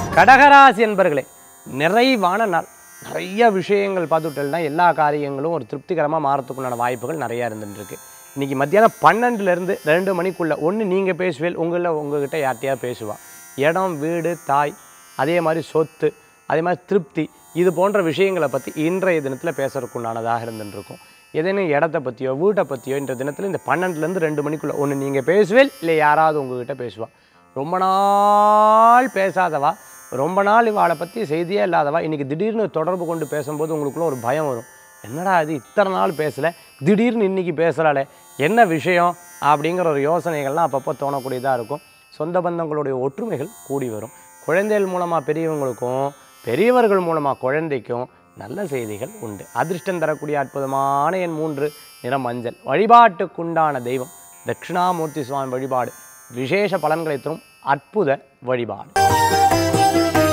கடகராசி என்பர்களே நிறைவான நாள் நிறைய விஷயங்கள் பார்த்துட்டோம்னா எல்லா காரியங்களும் ஒரு திருப்திகரமாக மாறத்துக்குண்டான வாய்ப்புகள் நிறையா இருந்துட்டு இருக்கு இன்னைக்கு மத்தியானம் பன்னெண்டுலேருந்து ரெண்டு மணிக்குள்ளே ஒன்று நீங்கள் பேசுவேல் உங்களில் உங்ககிட்ட யார்ட்டையாவது பேசுவா இடம் வீடு தாய் அதே மாதிரி சொத்து அதே மாதிரி திருப்தி இது போன்ற விஷயங்களை பற்றி இன்றைய தினத்தில் பேசுறதுக்குண்டானதாக இருந்துட்டு இருக்கும் ஏதேனும் இடத்த பற்றியோ வீட்டை பற்றியோ இன்ற தினத்தில் இந்த பன்னெண்டுலேருந்து ரெண்டு மணிக்குள்ளே ஒன்று நீங்கள் பேசுவேல் இல்லை யாராவது உங்ககிட்ட பேசுவா ரொம்ப நாள் பேசாதவா ரொம்ப நாள் இவாளை பற்றி செய்தியே இல்லாதவா இன்றைக்கி திடீர்னு தொடர்பு கொண்டு பேசும்போது உங்களுக்குள்ள ஒரு பயம் வரும் என்னடா இது இத்தனை நாள் பேசலை திடீர்னு இன்றைக்கி பேசுகிறாளே என்ன விஷயம் அப்படிங்கிற ஒரு யோசனைகள்லாம் அப்பப்போ தோணக்கூடியதாக இருக்கும் சொந்த பந்தங்களுடைய ஒற்றுமைகள் கூடி வரும் குழந்தைகள் மூலமாக பெரியவங்களுக்கும் பெரியவர்கள் மூலமாக குழந்தைக்கும் நல்ல செய்திகள் உண்டு அதிர்ஷ்டம் தரக்கூடிய அற்புதமான என் மூன்று நிறம் மஞ்சள் வழிபாட்டுக்குண்டான தெய்வம் தட்சிணாமூர்த்தி சுவாமி வழிபாடு விசேஷ பலன்களை தரும் அற்புத வழிபாடு